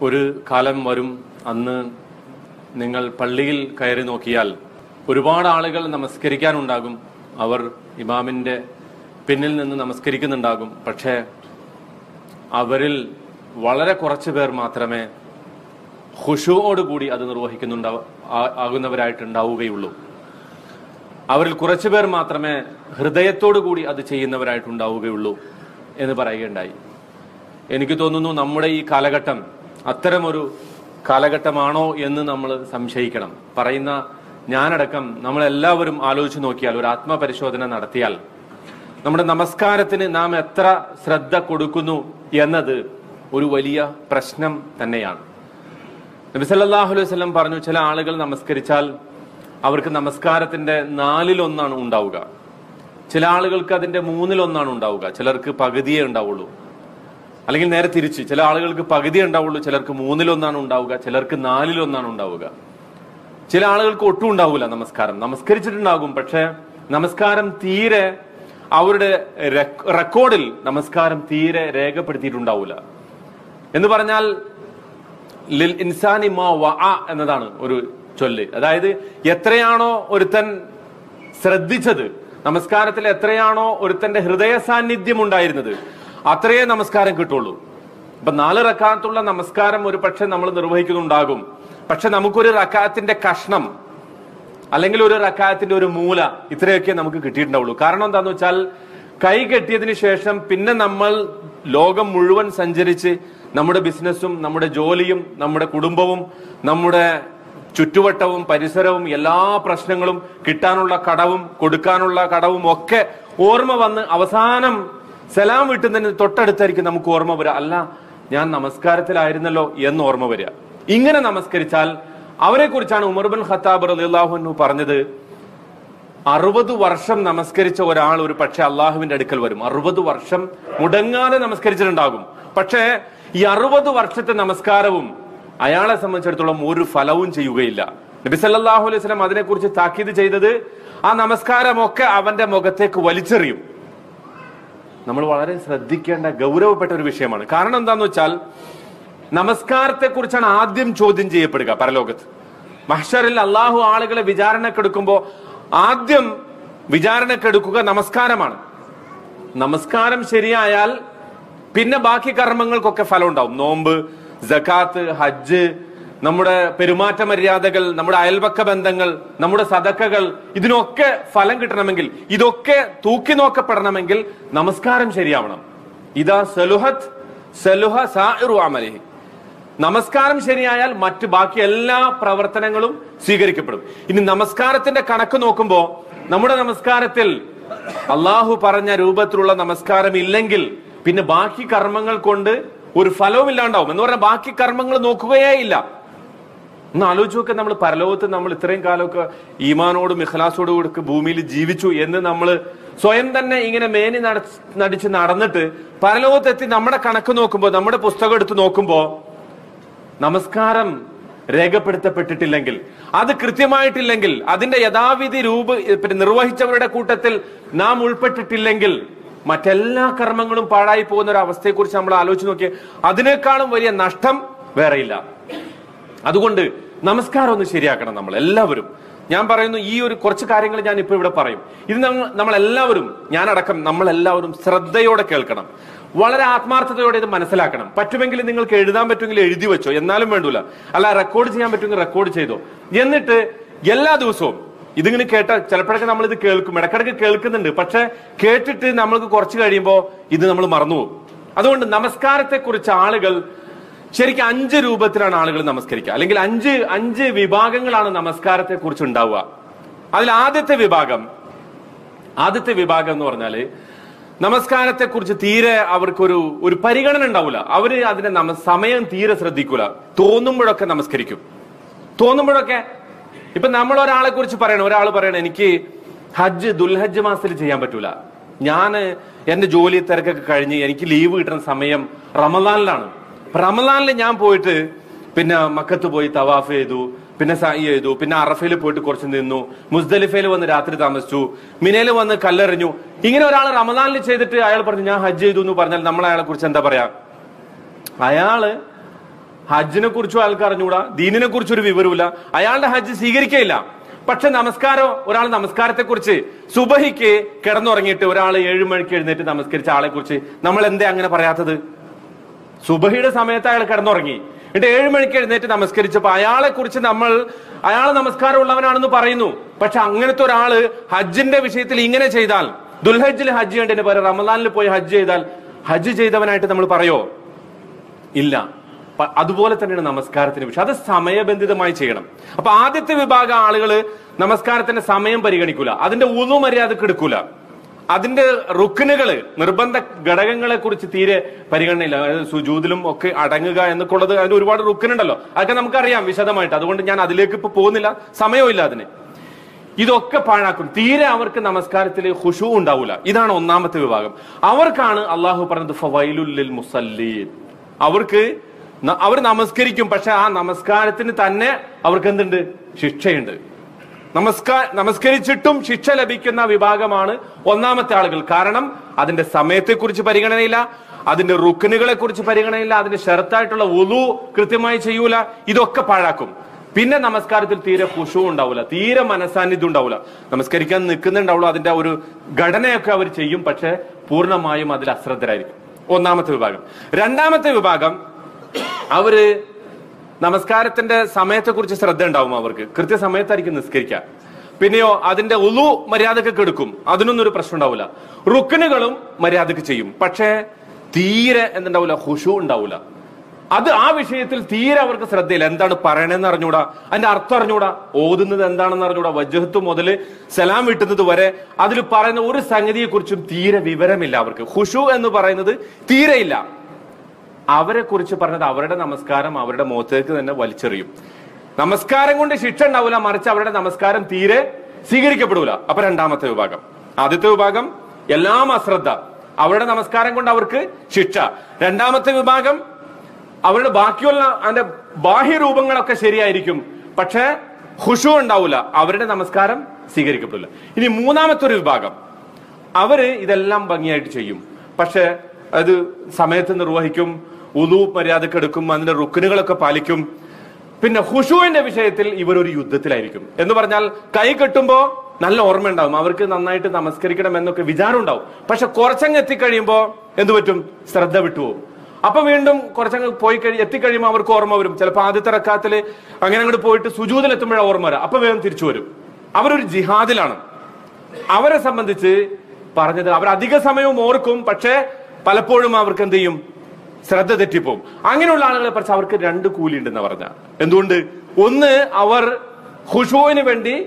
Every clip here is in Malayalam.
ഒരു കാലം വരും അന്ന് നിങ്ങൾ പള്ളിയിൽ കയറി നോക്കിയാൽ ഒരുപാട് ആളുകൾ നമസ്കരിക്കാനുണ്ടാകും അവർ ഇമാമിന്റെ പിന്നിൽ നിന്ന് നമസ്കരിക്കുന്നുണ്ടാകും പക്ഷേ അവരിൽ വളരെ കുറച്ച് പേർ മാത്രമേ ഹുഷുവോടുകൂടി അത് നിർവഹിക്കുന്നുണ്ടാവ ആ- ആകുന്നവരായിട്ടുണ്ടാവുകയുള്ളൂ അവരിൽ കുറച്ചു പേർ മാത്രമേ ഹൃദയത്തോടു കൂടി അത് ചെയ്യുന്നവരായിട്ടുണ്ടാവുകയുള്ളൂ എന്ന് പറയുകയുണ്ടായി എനിക്ക് തോന്നുന്നു നമ്മുടെ ഈ കാലഘട്ടം അത്തരമൊരു കാലഘട്ടമാണോ എന്ന് നമ്മൾ സംശയിക്കണം പറയുന്ന ഞാനടക്കം നമ്മളെല്ലാവരും ആലോചിച്ച് നോക്കിയാൽ ഒരു ആത്മപരിശോധന നടത്തിയാൽ നമ്മുടെ നമസ്കാരത്തിന് നാം എത്ര ശ്രദ്ധ കൊടുക്കുന്നു എന്നത് ഒരു വലിയ പ്രശ്നം തന്നെയാണ് നബി സല്ലല്ലാഹു അലൈഹി വസല്ലം പറഞ്ഞു ചില ആളുകൾ നമസ്കരിച്ചാൽ അവർക്ക് നമസ്കാരത്തിന്റെ നാലിലൊന്നാണ് ഉണ്ടാവുക ചില ആളുകൾക്ക് അതിന്റെ മൂന്നിലൊന്നാണ് ഉണ്ടാവുക ചിലർക്ക് പകുതിയേ ഉണ്ടാവുള്ളൂ അല്ലെങ്കിൽ നേരെ തിരിച്ച് ചില ആളുകൾക്ക് പകുതിയേ ഉണ്ടാവുള്ളൂ ചിലർക്ക് മൂന്നിലൊന്നാണ് ഉണ്ടാവുക ചിലർക്ക് നാലിലൊന്നാണ് ഉണ്ടാവുക ചില ആളുകൾക്ക് ഒട്ടും ഉണ്ടാവില്ല നമസ്കാരം നമസ്കരിച്ചിട്ടുണ്ടാകും പക്ഷെ നമസ്കാരം തീരെ അവരുടെ റെക്- റെക്കോർഡിൽ നമസ്കാരം തീരെ രേഖപ്പെടുത്തിയിട്ടുണ്ടാവില്ല എന്ന് പറഞ്ഞാൽ ലിൽ ഇൻസാനി മാ വഅ എന്നതാണ് ഒരു ചൊല്ല് അതായത് എത്രയാണോ ഒരുത്തൻ ശ്രദ്ധിച്ചത് നമസ്കാരത്തിൽ എത്രയാണോ ഒരുത്തന്റെ ഹൃദയ സാന്നിധ്യം ഉണ്ടായിരുന്നത് അത്രയേ നമസ്കാരം കിട്ടുള്ളൂ ഇപ്പൊ നാല് റക്കാത്തുള്ള നമസ്കാരം ഒരു പക്ഷെ നമ്മൾ നിർവഹിക്കുന്നുണ്ടാകും പക്ഷെ നമുക്കൊരു റക്കാത്തിന്റെ കഷ്ണം അല്ലെങ്കിൽ ഒരു റക്കാത്തിന്റെ ഒരു മൂല ഇത്രയൊക്കെ നമുക്ക് കിട്ടിയിട്ടുണ്ടാവുള്ളൂ കാരണം എന്താന്ന് വെച്ചാൽ കൈ കെട്ടിയതിന് ശേഷം പിന്നെ നമ്മൾ ലോകം മുഴുവൻ സഞ്ചരിച്ച് നമ്മുടെ ബിസിനസ്സും നമ്മുടെ ജോലിയും നമ്മുടെ കുടുംബവും നമ്മുടെ ചുറ്റുവട്ടവും പരിസരവും എല്ലാ പ്രശ്നങ്ങളും കിട്ടാനുള്ള കടവും കൊടുക്കാനുള്ള കടവും ഒക്കെ ഓർമ്മ വന്ന് അവസാനം സലാം വീട്ടുന്നതിന് തൊട്ടടുത്തായിരിക്കും നമുക്ക് ഓർമ്മ വരിക അല്ല ഞാൻ നമസ്കാരത്തിലായിരുന്നല്ലോ എന്ന് ഓർമ്മ വരിക ഇങ്ങനെ നമസ്കരിച്ചാൽ അവരെ കുറിച്ചാണ് ഉമർ ബിൻ ഖത്താബ് റളിയല്ലാഹു പറഞ്ഞത് അറുപത് വർഷം നമസ്കരിച്ച ഒരാൾ ഒരു പക്ഷെ അള്ളാഹുവിന്റെ അടുക്കൽ വരും അറുപത് വർഷം മുടങ്ങാതെ നമസ്കരിച്ചിട്ടുണ്ടാകും പക്ഷേ ഈ അറുപത് വർഷത്തെ നമസ്കാരവും അയാളെ സംബന്ധിച്ചിടത്തോളം ഒരു ഫലവും ചെയ്യുകയില്ല നബി സല്ലല്ലാഹു അലൈഹി വസല്ലം അതിനെക്കുറിച്ച് താക്കീത് ചെയ്തത് ആ നമസ്കാരമൊക്കെ അവന്റെ മുഖത്തേക്ക് വലിച്ചെറിയും നമ്മൾ വളരെ ശ്രദ്ധിക്കേണ്ട ഗൗരവപ്പെട്ട ഒരു വിഷയമാണ് കാരണം എന്താന്ന് വെച്ചാൽ നമസ്കാരത്തെ കുറിച്ചാണ് ആദ്യം ചോദ്യം ചെയ്യപ്പെടുക പരലോകത്ത് മഹ്ഷറിൽ അള്ളാഹു ആളുകളെ വിചാരണക്കെടുക്കുമ്പോ ആദ്യം വിചാരണക്കെടുക്കുക നമസ്കാരമാണ് നമസ്കാരം ശരിയായാൽ പിന്നെ ബാക്കി കർമ്മങ്ങൾക്കൊക്കെ ഫലം ഉണ്ടാവും നോമ്പ് ജക്കാത്ത് ഹജ്ജ് നമ്മുടെ പെരുമാറ്റ മര്യാദകൾ നമ്മുടെ അയൽപക്ക ബന്ധങ്ങൾ നമ്മുടെ സദക്കകൾ ഇതിനൊക്കെ ഫലം കിട്ടണമെങ്കിൽ ഇതൊക്കെ തൂക്കി നോക്കപ്പെടണമെങ്കിൽ നമസ്കാരം ശരിയാവണം ഇതാ സലുഹത്ത് സലുഹ സാഇറു അമലിഹി നമസ്കാരം ശരിയായാൽ മറ്റു ബാക്കി എല്ലാ പ്രവർത്തനങ്ങളും സ്വീകരിക്കപ്പെടും ഇനി നമസ്കാരത്തിന്റെ കണക്ക് നോക്കുമ്പോ നമ്മുടെ നമസ്കാരത്തിൽ അള്ളാഹു പറഞ്ഞ രൂപത്തിലുള്ള നമസ്കാരം ഇല്ലെങ്കിൽ പിന്നെ ബാക്കി കർമ്മങ്ങൾ കൊണ്ട് ഒരു ഫലവും ഇല്ലാണ്ടാവും എന്ന് പറഞ്ഞാൽ ബാക്കി കർമ്മങ്ങൾ നോക്കുകയേ ഇല്ല ഒന്ന് ആലോചിച്ച് നോക്കുക നമ്മൾ പരലോകത്ത് നമ്മൾ ഇത്രയും കാലമൊക്കെ ഈമാനോടും ഇഖ്ലാസോടും കൂടെ ഭൂമിയിൽ ജീവിച്ചു എന്ന് നമ്മൾ സ്വയം തന്നെ ഇങ്ങനെ മേനി നട- നടിച്ച് നടന്നിട്ട് പരലോകത്തെത്തി നമ്മുടെ കണക്ക് നോക്കുമ്പോൾ നമ്മുടെ പുസ്തകം എടുത്ത് നോക്കുമ്പോൾ നമസ്കാരം രേഖപ്പെടുത്തപ്പെട്ടിട്ടില്ലെങ്കിൽ അത് കൃത്യമായിട്ടില്ലെങ്കിൽ അതിന്റെ യഥാവിധി രൂപ പിന്നെ നിർവഹിച്ചവരുടെ കൂട്ടത്തിൽ നാം ഉൾപ്പെട്ടിട്ടില്ലെങ്കിൽ മറ്റെല്ലാ കർമ്മങ്ങളും പാഴായി പോകുന്ന ഒരു അവസ്ഥയെക്കുറിച്ച് നമ്മൾ ആലോചിച്ച് നോക്കിയാൽ അതിനേക്കാളും വലിയ നഷ്ടം വേറെയില്ല അതുകൊണ്ട് നമസ്കാരം ഒന്ന് ശരിയാക്കണം നമ്മൾ എല്ലാവരും ഞാൻ പറയുന്നു ഈ ഒരു കുറച്ച് കാര്യങ്ങൾ ഞാൻ ഇപ്പൊ ഇവിടെ പറയും ഇത് നമ്മൾ നമ്മൾ എല്ലാവരും ഞാനടക്കം നമ്മൾ എല്ലാവരും ശ്രദ്ധയോടെ കേൾക്കണം വളരെ ആത്മാർത്ഥതയോടെ ഇത് മനസ്സിലാക്കണം പറ്റുമെങ്കിൽ നിങ്ങൾക്ക് എഴുതാൻ പറ്റുമെങ്കിൽ എഴുതി വെച്ചോ എന്നാലും വേണ്ടൂല അല്ല റെക്കോർഡ് ചെയ്യാൻ പറ്റുമെങ്കിൽ റെക്കോർഡ് ചെയ്തോ എന്നിട്ട് എല്ലാ ദിവസവും ഇതിങ്ങനെ കേട്ട ചിലപ്പോഴൊക്കെ നമ്മൾ ഇത് കേൾക്കും ഇടക്കിടക്ക് കേൾക്കുന്നുണ്ട് പക്ഷെ കേട്ടിട്ട് നമ്മൾക്ക് കുറച്ച് കഴിയുമ്പോൾ ഇത് നമ്മൾ മറന്നുപോകും അതുകൊണ്ട് നമസ്കാരത്തെ കുറിച്ച് ആളുകൾ ശരിക്കും അഞ്ച് രൂപത്തിലാണ് ആളുകൾ നമസ്കരിക്കുക അല്ലെങ്കിൽ അഞ്ച് അഞ്ച് വിഭാഗങ്ങളാണ് നമസ്കാരത്തെ കുറിച്ച് ഉണ്ടാവുക അതിൽ ആദ്യത്തെ വിഭാഗം ആദ്യത്തെ വിഭാഗം എന്ന് പറഞ്ഞാല് നമസ്കാരത്തെ കുറിച്ച് തീരെ അവർക്കൊരു ഒരു പരിഗണന ഉണ്ടാവില്ല അവര് അതിന്റെ നമ സമയം തീരെ ശ്രദ്ധിക്കൂല തോന്നുമ്പോഴൊക്കെ നമസ്കരിക്കും തോന്നുമ്പോഴൊക്കെ ഇപ്പൊ നമ്മൾ ഒരാളെ കുറിച്ച് പറയണം ഒരാൾ പറയണം എനിക്ക് ഹജ്ജ് ദുൽഹജ്ജ് മാസത്തിൽ ചെയ്യാൻ പറ്റൂല ഞാന് എന്റെ ജോലി തിരക്കൊക്കെ കഴിഞ്ഞ് എനിക്ക് ലീവ് കിട്ടുന്ന സമയം റമദാനിലാണ് റമദാനിൽ ഞാൻ പോയിട്ട് പിന്നെ മക്കത്ത് പോയി തവാഫ് ചെയ്തു പിന്നെ സൈ ചെയ്തു പിന്നെ അറഫയിൽ പോയിട്ട് കുറച്ച് നിന്നു മുസ്ദലിഫയിൽ വന്ന് രാത്രി താമസിച്ചു മിനയിൽ വന്ന് കല്ലെറിഞ്ഞു ഇങ്ങനെ ഒരാൾ റമദാനിൽ ചെയ്തിട്ട് അയാൾ പറഞ്ഞു ഞാൻ ഹജ്ജ് ചെയ്തു എന്ന് പറഞ്ഞാൽ നമ്മൾ അയാളെ കുറിച്ച് എന്താ പറയാ അയാള് ഹജ്ജിനെ കുറിച്ചും അയാൾക്ക് അറിഞ്ഞുകൂടാ ദീനിനെ കുറിച്ചൊരു വിവരമില്ല അയാളുടെ ഹജ്ജ് സ്വീകരിക്കയില്ല പക്ഷെ നമസ്കാരം ഒരാൾ നമസ്കാരത്തെ കുറിച്ച് സുബഹിക്ക് കിടന്നുറങ്ങിയിട്ട് ഒരാൾ ഏഴു മണിക്ക് എഴുന്നേറ്റ് നമസ്കരിച്ച ആളെ കുറിച്ച് നമ്മൾ എന്തേ അങ്ങനെ പറയാത്തത് സുബഹിയുടെ സമയത്ത് അയാൾ കിടന്നുറങ്ങി എന്നിട്ട് ഏഴു മണിക്ക് എഴുന്നേറ്റ് നമസ്കരിച്ചപ്പോ അയാളെ കുറിച്ച് നമ്മൾ അയാൾ നമസ്കാരം ഉള്ളവനാണെന്ന് പറയുന്നു പക്ഷെ അങ്ങനത്തെ ഒരാള് ഹജ്ജിന്റെ വിഷയത്തിൽ ഇങ്ങനെ ചെയ്താൽ ദുൽഹജ്ജിൽ ഹജ്ജ് ചെയ്യേണ്ടതിന് പകരം റമദാനിൽ പോയി ഹജ്ജ് ചെയ്താൽ ഹജ്ജ് ചെയ്തവനായിട്ട് നമ്മൾ പറയോ ഇല്ല പ- അതുപോലെ തന്നെയാണ് നമസ്കാരത്തിന് വിഷയം അത് സമയബന്ധിതമായി ചെയ്യണം അപ്പൊ ആദ്യത്തെ വിഭാഗം ആളുകൾ നമസ്കാരത്തിന്റെ സമയം പരിഗണിക്കൂല അതിന്റെ ഉളു മര്യാദക്ക് എടുക്കൂല അതിന്റെ റുക്കിനുകള് നിർബന്ധ ഘടകങ്ങളെ കുറിച്ച് തീരെ പരിഗണനയില്ല അതായത് സുജൂതിലും ഒക്കെ അടങ്ങുക എന്നൊക്കെ ഉള്ളത് അതിന് ഒരുപാട് റുക്കിനുണ്ടല്ലോ അതൊക്കെ നമുക്കറിയാം വിശദമായിട്ട് അതുകൊണ്ട് ഞാൻ അതിലേക്ക് ഇപ്പൊ പോകുന്നില്ല സമയമില്ല അതിന് ഇതൊക്കെ പാഴാക്കും തീരെ അവർക്ക് നമസ്കാരത്തിൽ ഹുഷു ഉണ്ടാവില്ല ഇതാണ് ഒന്നാമത്തെ വിഭാഗം അവർക്കാണ് അള്ളാഹു പറഞ്ഞത് ഫവൈലുല്ലിൽ മുസല്ലീൻ അവർക്ക് ന- അവർ നമസ്കരിക്കും പക്ഷെ ആ നമസ്കാരത്തിന് തന്നെ അവർക്ക് എന്തുണ്ട് ശിക്ഷയുണ്ട് നമസ്കാര നമസ്കരിച്ചിട്ടും ശിക്ഷ ലഭിക്കുന്ന വിഭാഗമാണ് ഒന്നാമത്തെ ആളുകൾ കാരണം അതിന്റെ സമയത്തെക്കുറിച്ച് പരിഗണനയില്ല അതിന്റെ റുക്കനുകളെ കുറിച്ച് പരിഗണനയില്ല അതിന്റെ ഷെർത്തായിട്ടുള്ള ഉളു കൃത്യമായി ചെയ്യൂല ഇതൊക്കെ പാഴാക്കും പിന്നെ നമസ്കാരത്തിൽ തീരെ ഹുഷു ഉണ്ടാവില്ല തീരെ മനസാന്നിധ്യം ഉണ്ടാവില്ല നമസ്കരിക്കാൻ നിൽക്കുന്നുണ്ടാവുള്ളൂ അതിന്റെ ഒരു ഘടനയൊക്കെ അവർ ചെയ്യും പക്ഷെ പൂർണ്ണമായും അതിൽ അശ്രദ്ധരായിരിക്കും ഒന്നാമത്തെ വിഭാഗം രണ്ടാമത്തെ വിഭാഗം അവര് നമസ്കാരത്തിന്റെ സമയത്തെ കുറിച്ച് ശ്രദ്ധ ഉണ്ടാവും അവർക്ക് കൃത്യസമയത്തായിരിക്കും നിസ്കരിക്കുക പിന്നെയോ അതിന്റെ ഉളു മര്യാദക്ക് കെടുക്കും അതിനൊന്നും ഒരു പ്രശ്നം ഉണ്ടാവില്ല റുക്കനുകളും മര്യാദക്ക് ചെയ്യും പക്ഷേ തീരെ എന്തുണ്ടാവില്ല ഹുഷു ഉണ്ടാവില്ല അത് ആ വിഷയത്തിൽ തീരെ അവർക്ക് ശ്രദ്ധയില്ല എന്താണ് പറയണെന്ന് അറിഞ്ഞൂടാ അതിന്റെ അർത്ഥം അറിഞ്ഞൂടാ ഓതുന്നത് എന്താണെന്ന് അറിഞ്ഞൂടാ വജഹത്ത് മുതൽ സലാം വിട്ടുന്നത് വരെ അതിൽ പറയുന്ന ഒരു സംഗതിയെ കുറിച്ചും തീരെ വിവരമില്ല അവർക്ക് ഹുഷു എന്ന് പറയുന്നത് തീരെയില്ല അവരെ കുറിച്ച് പറഞ്ഞത് അവരുടെ നമസ്കാരം അവരുടെ മുഖത്തേക്ക് തന്നെ വലിച്ചെറിയും നമസ്കാരം കൊണ്ട് ശിക്ഷ ഉണ്ടാവില്ല മറിച്ച് അവരുടെ നമസ്കാരം തീരെ സ്വീകരിക്കപ്പെടൂല അപ്പൊ രണ്ടാമത്തെ വിഭാഗം ആദ്യത്തെ വിഭാഗം എല്ലാം അശ്രദ്ധ അവരുടെ നമസ്കാരം കൊണ്ട് അവർക്ക് ശിക്ഷ രണ്ടാമത്തെ വിഭാഗം അവരുടെ ബാക്കിയുള്ള അതിന്റെ ബാഹ്യരൂപങ്ങളൊക്കെ ശരിയായിരിക്കും പക്ഷേ ഹുഷു ഉണ്ടാവില്ല അവരുടെ നമസ്കാരം സ്വീകരിക്കപ്പെടില്ല ഇനി മൂന്നാമത്തെ ഒരു വിഭാഗം അവര് ഇതെല്ലാം ഭംഗിയായിട്ട് ചെയ്യും പക്ഷെ അത് സമയത്ത് നിർവഹിക്കും ഉദു മര്യാദക്ക് എടുക്കും അതിന്റെ റുക്കിനുകളൊക്കെ പാലിക്കും പിന്നെ ഹുഷുവിന്റെ വിഷയത്തിൽ ഇവർ ഒരു യുദ്ധത്തിലായിരിക്കും എന്ന് പറഞ്ഞാൽ കൈ കെട്ടുമ്പോ നല്ല ഓർമ്മ ഉണ്ടാവും അവർക്ക് നന്നായിട്ട് നമസ്കരിക്കണം എന്നൊക്കെ വിചാരം ഉണ്ടാവും പക്ഷെ കുറച്ചങ്ങ് എത്തിക്കഴിയുമ്പോ എന്തു പറ്റും ശ്രദ്ധ വിട്ടുപോകും അപ്പൊ വീണ്ടും കുറച്ചങ്ങ് പോയി കഴി എത്തിക്കഴിയുമ്പോൾ അവർക്ക് ഓർമ്മ വരും ചിലപ്പോൾ ആദ്യത്തെ റക്കാത്തില് അങ്ങനെ അങ്ങോട്ട് പോയിട്ട് സുജൂതിൽ എത്തുമ്പോഴാണ് ഓർമ്മ വരാം അപ്പൊ വേഗം തിരിച്ചു വരും അവരൊരു ജിഹാദിലാണ് അവരെ സംബന്ധിച്ച് പറഞ്ഞത് അവർ അധിക സമയവും ഓർക്കും പക്ഷേ പലപ്പോഴും അവർക്ക് എന്ത് ചെയ്യും ശ്രദ്ധ തെറ്റിപ്പോവും അങ്ങനെയുള്ള ആളുകളെ കുറിച്ച് അവർക്ക് രണ്ട് കൂലി ഉണ്ടെന്ന് പറഞ്ഞ എന്തുകൊണ്ട് ഒന്ന് അവർ ഹുഷുവിന് വേണ്ടി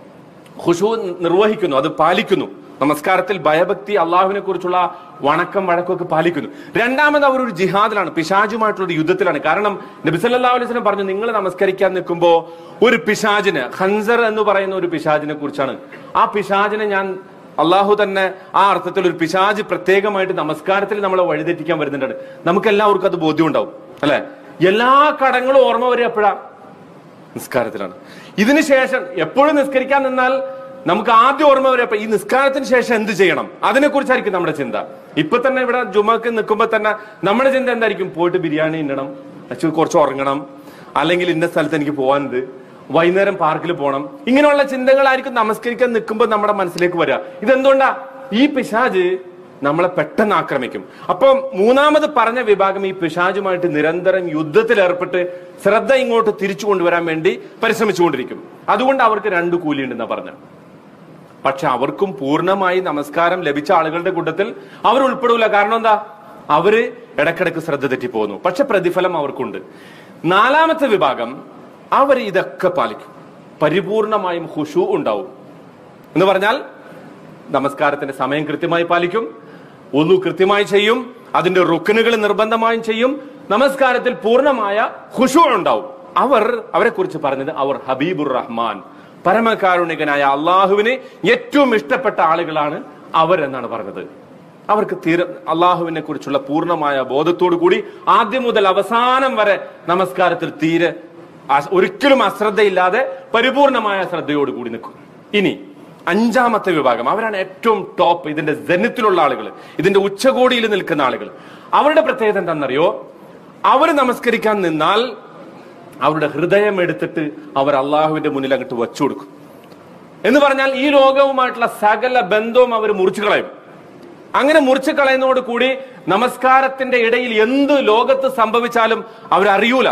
ഹുഷു നിർവഹിക്കുന്നു അത് പാലിക്കുന്നു നമസ്കാരത്തിൽ ഭയഭക്തി അള്ളാഹുവിനെ കുറിച്ചുള്ള വണക്കം വഴക്കമൊക്കെ പാലിക്കുന്നു രണ്ടാമത് അവർ ഒരു ജിഹാദിലാണ് പിശാജുമായിട്ടുള്ള ഒരു യുദ്ധത്തിലാണ് കാരണം നബിസല്ലാ അലൈഹി സ്വലം പറഞ്ഞു നിങ്ങൾ നമസ്കരിക്കാൻ നിൽക്കുമ്പോ ഒരു പിശാജിന് ഹൻസർ എന്ന് പറയുന്ന ഒരു പിശാജിനെ കുറിച്ചാണ് ആ പിശാജിനെ ഞാൻ അള്ളാഹു തന്നെ ആ അർത്ഥത്തിൽ ഒരു പിശാജ് പ്രത്യേകമായിട്ട് നമസ്കാരത്തിൽ നമ്മളെ വഴിതെറ്റിക്കാൻ വരുന്നുണ്ട് നമുക്ക് എല്ലാവർക്കും അത് ബോധ്യം ഉണ്ടാവും അല്ലെ എല്ലാ കടങ്ങളും ഓർമ്മ വരിക എപ്പോഴാ നിസ്കാരത്തിലാണ് ഇതിന് ശേഷം എപ്പോഴും നിസ്കരിക്കാൻ നിന്നാൽ നമുക്ക് ആദ്യം ഓർമ്മ വരെ ഈ നിസ്കാരത്തിന് ശേഷം എന്ത് ചെയ്യണം അതിനെ കുറിച്ചായിരിക്കും നമ്മുടെ ചിന്ത ഇപ്പൊ തന്നെ ഇവിടെ ജുമക്ക് നിൽക്കുമ്പോ തന്നെ നമ്മുടെ ചിന്ത എന്തായിരിക്കും പോയിട്ട് ബിരിയാണി ഇന്നണം അച്ചു കുറച്ച് ഉറങ്ങണം അല്ലെങ്കിൽ ഇന്ന സ്ഥലത്ത് എനിക്ക് പോകാനുണ്ട് വൈകുന്നേരം പാർക്കിൽ പോകണം ഇങ്ങനെയുള്ള ചിന്തകളായിരിക്കും നമസ്കരിക്കാൻ നിൽക്കുമ്പോൾ നമ്മുടെ മനസ്സിലേക്ക് വരിക ഇതെന്തുകൊണ്ടാ ഈ പിശാജ് നമ്മളെ പെട്ടെന്ന് ആക്രമിക്കും അപ്പം മൂന്നാമത് പറഞ്ഞ വിഭാഗം ഈ പിശാചുമായിട്ട് നിരന്തരം യുദ്ധത്തിൽ ഏർപ്പെട്ട് ശ്രദ്ധ ഇങ്ങോട്ട് തിരിച്ചു കൊണ്ടുവരാൻ വേണ്ടി പരിശ്രമിച്ചുകൊണ്ടിരിക്കും അതുകൊണ്ട് അവർക്ക് രണ്ട് കൂലിയുണ്ടെന്നാ പറഞ്ഞ പക്ഷെ അവർക്കും പൂർണ്ണമായി നമസ്കാരം ലഭിച്ച ആളുകളുടെ കൂട്ടത്തിൽ അവർ ഉൾപ്പെടൂല കാരണം എന്താ അവര് ഇടക്കിടക്ക് ശ്രദ്ധ തെറ്റിപ്പോകുന്നു പക്ഷെ പ്രതിഫലം അവർക്കുണ്ട് നാലാമത്തെ വിഭാഗം അവർ ഇതൊക്കെ പാലിക്കും പരിപൂർണമായും ഹുഷു ഉണ്ടാവും എന്ന് പറഞ്ഞാൽ നമസ്കാരത്തിന്റെ സമയം കൃത്യമായി പാലിക്കും ഒന്നു കൃത്യമായി ചെയ്യും അതിന്റെ റുക്കനുകൾ നിർബന്ധമായും ചെയ്യും നമസ്കാരത്തിൽ പൂർണ്ണമായ ഹുഷു ഉണ്ടാവും അവർ അവരെ കുറിച്ച് പറഞ്ഞത് അവർ ഹബീബുർ റഹ്മാൻ പരമകാരുണികനായ അള്ളാഹുവിന് ഏറ്റവും ഇഷ്ടപ്പെട്ട ആളുകളാണ് അവരെന്നാണ് പറഞ്ഞത് അവർക്ക് തീരെ അള്ളാഹുവിനെ കുറിച്ചുള്ള പൂർണ്ണമായ ബോധത്തോടു കൂടി ആദ്യം മുതൽ അവസാനം വരെ നമസ്കാരത്തിൽ തീരെ അ- ഒരിക്കലും അശ്രദ്ധയില്ലാതെ പരിപൂർണമായ ശ്രദ്ധയോട് കൂടി നിൽക്കും ഇനി അഞ്ചാമത്തെ വിഭാഗം അവരാണ് ഏറ്റവും ടോപ്പ് ഇതിന്റെ ജനത്തിലുള്ള ആളുകൾ ഇതിന്റെ ഉച്ചകോടിയിൽ നിൽക്കുന്ന ആളുകൾ അവരുടെ പ്രത്യേകത എന്താണെന്നറിയോ അവർ നമസ്കരിക്കാൻ നിന്നാൽ അവരുടെ ഹൃദയം എടുത്തിട്ട് അവർ അള്ളാഹുവിന്റെ മുന്നിൽ അങ്ങോട്ട് വച്ചു കൊടുക്കും എന്ന് പറഞ്ഞാൽ ഈ ലോകവുമായിട്ടുള്ള സകല ബന്ധവും അവർ മുറിച്ചു കളയും അങ്ങനെ മുറിച്ചു കളയുന്നതോട് കൂടി നമസ്കാരത്തിന്റെ ഇടയിൽ എന്ത് ലോകത്ത് സംഭവിച്ചാലും അവരറിയൂല